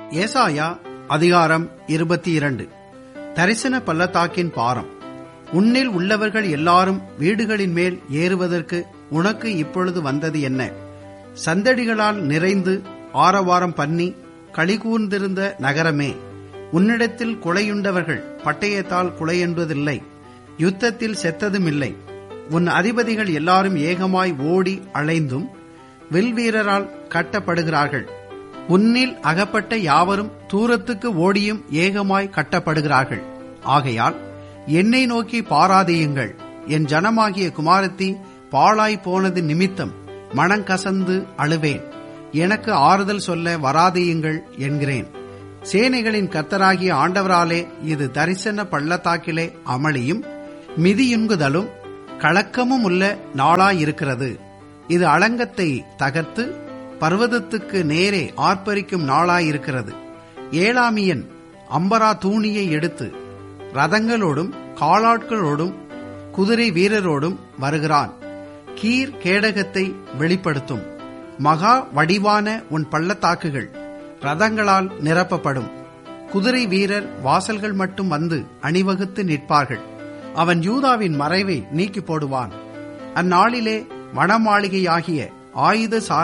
ஏசாயா அதிகாரம் இருபத்தி இரண்டு தரிசன பள்ளத்தாக்கின் பாரம் உன்னில் உள்ளவர்கள் எல்லாரும் வீடுகளின் மேல் ஏறுவதற்கு உனக்கு இப்பொழுது வந்தது என்ன சந்தடிகளால் நிறைந்து ஆரவாரம் பண்ணி களிகூர்ந்திருந்த நகரமே உன்னிடத்தில் குலையுண்டவர்கள் பட்டயத்தால் குலையென்பதில்லை யுத்தத்தில் செத்ததுமில்லை உன் அதிபதிகள் எல்லாரும் ஏகமாய் ஓடி அலைந்தும் வில்வீரரால் கட்டப்படுகிறார்கள் உன்னில் அகப்பட்ட யாவரும் தூரத்துக்கு ஓடியும் ஏகமாய் கட்டப்படுகிறார்கள் ஆகையால் என்னை நோக்கி பாராதியுங்கள் என் ஜனமாகிய குமாரத்தி பாழாய் போனது நிமித்தம் மனங்கசந்து அழுவேன் எனக்கு ஆறுதல் சொல்ல வராதியுங்கள் என்கிறேன் சேனைகளின் கத்தராகிய ஆண்டவராலே இது தரிசன பள்ளத்தாக்கிலே அமளியும் மிதியுண்குதலும் கலக்கமும் உள்ள நாளாயிருக்கிறது இது அளங்கத்தை தகர்த்து பர்வதத்துக்கு நேரே ஆர்ப்பரிக்கும் நாளாயிருக்கிறது ஏழாமியன் அம்பரா தூணியை எடுத்து ரதங்களோடும் காலாட்களோடும் குதிரை வீரரோடும் வருகிறான் கீர் கேடகத்தை வெளிப்படுத்தும் மகா வடிவான உன் பள்ளத்தாக்குகள் ரதங்களால் நிரப்பப்படும் குதிரை வீரர் வாசல்கள் மட்டும் வந்து அணிவகுத்து நிற்பார்கள் அவன் யூதாவின் மறைவை நீக்கி போடுவான் அந்நாளிலே வனமாளிகையாகிய ஆயுத